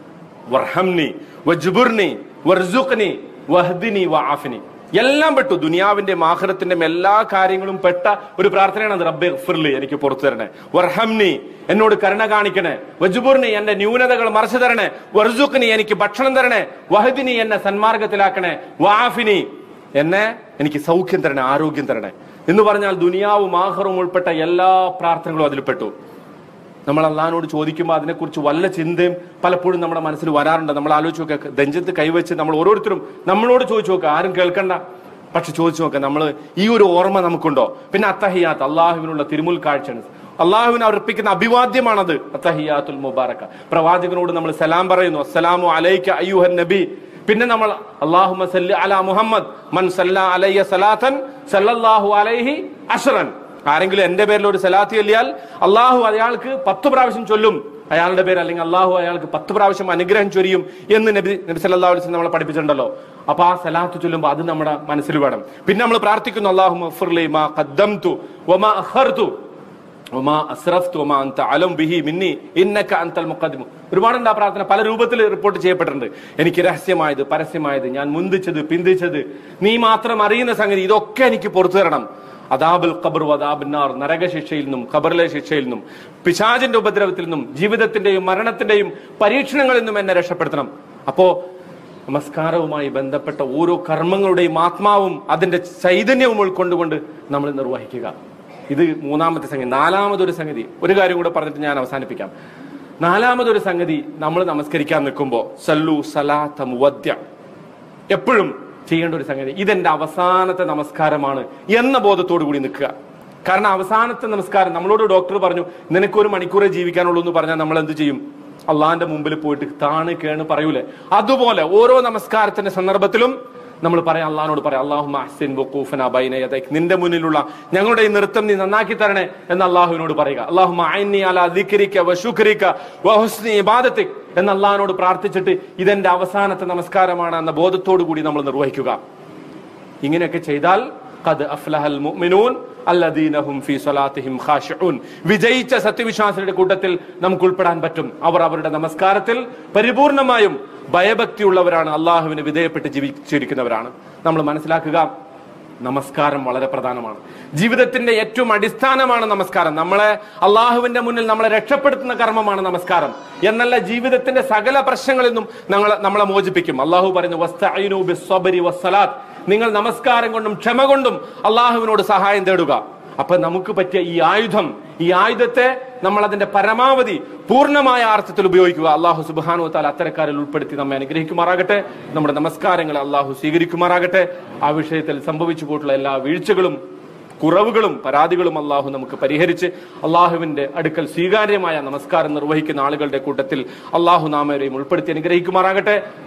വർഹംനി വജ്ബുർനി വർസുഖ്നി വഹ്ദിനി വആഫിനി എല്ലാം പെട്ടു ദുനിയാവിന്റെ ആഖിറത്തിന്റെ എല്ലാ കാര്യങ്ങളും പെട്ട ഒരു പ്രാർത്ഥനയാണ് അത് റബ്ബെ ഫിർലി എനിക്ക് പുറത്തു തരണേ വർഹംനി എന്നോട് കരുണ കാണിക്കണേ വജുബുർനി എന്റെ ന്യൂനതകൾ മറച്ചു തരണേ വർസുഖ്നി എനിക്ക് ഭക്ഷണം തരണേ വഹദിനി എന്നെ സന്മാർഗത്തിലാക്കണേ വാഫിനി എന്നെ എനിക്ക് സൗഖ്യം തരണേ ആരോഗ്യം തരണേ എന്ന് പറഞ്ഞാൽ ദുനിയാവും ആഹറും ഉൾപ്പെട്ട എല്ലാ പ്രാർത്ഥനകളും അതിൽ പെട്ടു നമ്മൾ അള്ളഹാനോട് ചോദിക്കുമ്പോൾ അതിനെക്കുറിച്ച് വല്ല ചിന്തയും പലപ്പോഴും നമ്മുടെ മനസ്സിൽ വരാറുണ്ട് നമ്മൾ ആലോചിച്ച് നോക്കുക ദഞ്ചത്ത് കൈവച്ച് നമ്മൾ ഓരോരുത്തരും നമ്മളോട് ചോദിച്ചു നോക്കുക ആരും കേൾക്കണ്ട പക്ഷെ ചോദിച്ചു നോക്കുക നമ്മൾ ഈ ഒരു ഓർമ്മ നമുക്കുണ്ടോ പിന്നെ അത്തഹിയാത്ത് അള്ളാഹുവിനുള്ള തിരുമുൽ കാഴ്ചയാണ് അള്ളാഹുവിന് അർപ്പിക്കുന്ന അഭിവാദ്യമാണത് അത്തഹിയാത്തുൽ മുബാറക്ക പ്രവാചകനോട് നമ്മൾ സലാം പറയുന്നു അസ്സലാമു അലൈക അയ്യുഹൻ നബി പിന്നെ നമ്മൾ അള്ളാഹുമ സല്ലി അലാ മുഹമ്മദ് മൻ സല്ല അലയ്യ സലാത്തൻ സല്ലല്ലാഹു അലൈഹി അഷ്റൻ ആരെങ്കിലും എന്റെ പേരിൽ ഒരു സലാത്ത് ചൊല്ലിയാൽ അള്ളാഹു അയാൾക്ക് പത്ത് പ്രാവശ്യം ചൊല്ലും അയാളുടെ പേര് അല്ലെങ്കിൽ അള്ളാഹു അയാൾക്ക് പത്ത് പ്രാവശ്യം അനുഗ്രഹം ചൊരിയും എന്ന് നബി നബി സല്ലല്ലാഹു അലൈഹി വസല്ലം നമ്മളെ പഠിപ്പിച്ചിട്ടുണ്ടല്ലോ അപ്പൊ ആ സലാത്ത് ചൊല്ലുമ്പോൾ അത് നമ്മുടെ മനസ്സിൽ വേണം പിന്നെ നമ്മൾ പ്രാർത്ഥിക്കുന്നു അള്ളാഹു മഗ്ഫിർലി മാ ഖദ്ദംതു വമാ അഖർതു വമാ അസ്റഫ്തു വമാ അൻത അലം ബിഹി മിന്നി ഇന്നക അൻതൽ മുഖദ്ദിമു ഒരുപാടുണ്ട് ആ പ്രാർത്ഥന പല രൂപത്തിൽ റിപ്പോർട്ട് ചെയ്യപ്പെട്ടിട്ടുണ്ട് എനിക്ക് രഹസ്യമായത് പരസ്യമായത് ഞാൻ മുന്തിച്ചത് പിന്തിച്ചത് നീ മാത്രം അറിയുന്ന സംഗതി ഇതൊക്കെ എനിക്ക് പുറത്തു തരണം അദാബുൽ ഖബർ അദാബിന്നാർ നരകശിക്ഷയിൽ നിന്നും ഖബറിലെ ശിക്ഷയിൽ നിന്നും പിശാചിന്റെ ഉപദ്രവത്തിൽ നിന്നും ജീവിതത്തിന്റെയും മരണത്തിന്റെയും പരീക്ഷണങ്ങളിൽ നിന്നും എന്നെ രക്ഷപ്പെടുത്തണം അപ്പോ നമസ്കാരവുമായി ബന്ധപ്പെട്ട ഓരോ കർമ്മങ്ങളുടെയും ആത്മാവും അതിന്റെ ചൈതന്യവും ഉൾക്കൊണ്ടുകൊണ്ട് നമ്മൾ നിർവഹിക്കുക ഇത് മൂന്നാമത്തെ സംഗതി നാലാമതൊരു സംഗതി ഒരു കാര്യം കൂടെ പറഞ്ഞിട്ട് ഞാൻ അവസാനിപ്പിക്കാം നാലാമതൊരു സംഗതി നമ്മൾ നമസ്കരിക്കാൻ നിൽക്കുമ്പോൾ സല്ലു സലാത്ത മുവദ്യ എപ്പോഴും ചെയ്യേണ്ട ഒരു സംഗതി ഇതെന്റെ അവസാനത്തെ നമസ്കാരമാണ് എന്ന ബോധത്തോടു കൂടി നിൽക്കുക കാരണം അവസാനത്തെ നമസ്കാരം നമ്മളോട് ഡോക്ടർ പറഞ്ഞു നിനക്ക് ഒരു മണിക്കൂറേ ജീവിക്കാനുള്ളൂ എന്ന് പറഞ്ഞാൽ നമ്മൾ എന്ത് ചെയ്യും അള്ളാന്റെ മുമ്പിൽ പോയിട്ട് താണ് കേണ് പറയൂലേ അതുപോലെ ഓരോ നമസ്കാരത്തിന്റെ സന്ദർഭത്തിലും നമ്മൾ പറയാം അള്ളഹാനോട് പറയാം അള്ളാഹു അഹ്സിൻ വഖൂഫന ബൈന യദൈക് നിന്റെ മുന്നിലുള്ള ഞങ്ങളുടെ ഈ നൃത്തം നീ നന്നാക്കി തരണേ എന്ന് അള്ളാഹുവിനോട് പറയുക അള്ളാഹു അഅന്നി അലാ ദിക്രിക വശുക്രിക വഹുസ്നി ഇബാദത്തിക് എന്ന് അള്ളാഹിനോട് പ്രാർത്ഥിച്ചിട്ട് ഇതെന്റെ അവസാനത്തെ നമസ്കാരമാണ് എന്ന ബോധത്തോടു കൂടി നമ്മൾ നിർവഹിക്കുക ഇങ്ങനെയൊക്കെ ചെയ്താൽ ഖദ് അഫ്ലഹൽ മുഅ്മിനൂൻ അല്ലദീനഹും ഫീ സ്വലാത്തിഹിം ഖാശിഊൻ വിജയിച്ച സത്യവിശ്വാസികളുടെ കൂട്ടത്തിൽ നമുക്ക് ഉൾപ്പെടാൻ പറ്റും അവർ അവരുടെ നമസ്കാരത്തിൽ പരിപൂർണമായും ഭയഭക്തിയുള്ളവരാണ് അള്ളാഹുവിന് വിധേയപ്പെട്ട് ജീവിച്ചിരിക്കുന്നവരാണ് നമ്മൾ മനസ്സിലാക്കുക നമസ്കാരം വളരെ പ്രധാനമാണ് ജീവിതത്തിന്റെ ഏറ്റവും അടിസ്ഥാനമാണ് നമസ്കാരം നമ്മളെ അള്ളാഹുവിന്റെ മുന്നിൽ നമ്മളെ രക്ഷപ്പെടുത്തുന്ന കർമ്മമാണ് നമസ്കാരം എന്നല്ല ജീവിതത്തിന്റെ സകല പ്രശ്നങ്ങളിൽ നിന്നും നമ്മളെ നമ്മളെ മോചിപ്പിക്കും അള്ളാഹു പറയുന്നു "വസ്തഈനു ബിസ്സബ്രി വസ്സലാത്ത്." നിങ്ങൾ നമസ്കാരം കൊണ്ടും ക്ഷമ കൊണ്ടും അള്ളാഹുവിനോട് സഹായം തേടുക അപ്പൊ നമുക്ക് പറ്റിയ ഈ ആയുധം ഈ ആയുധത്തെ നമ്മൾ അതിന്റെ പരമാവധി പൂർണ്ണമായ അർത്ഥത്തിൽ ഉപയോഗിക്കുക അള്ളാഹു സുബാനു താൽ അത്തരക്കാരിൽ ഉൾപ്പെടുത്തി നമ്മെ അനുഗ്രഹിക്കുമാറാകട്ടെ നമ്മുടെ നമസ്കാരങ്ങളെ അള്ളാഹു സ്വീകരിക്കുമാറാകട്ടെ ആ വിഷയത്തിൽ സംഭവിച്ചു പോയിട്ടുള്ള എല്ലാ വീഴ്ചകളും കുറവുകളും പരാതികളും അള്ളാഹു നമുക്ക് പരിഹരിച്ച് അള്ളാഹുവിന്റെ അടുക്കൽ സ്വീകാര്യമായ നമസ്കാരം നിർവഹിക്കുന്ന ആളുകളുടെ കൂട്ടത്തിൽ അള്ളാഹു നാമേരെയും ഉൾപ്പെടുത്തി അനുഗ്രഹിക്കുമാറാകട്ടെ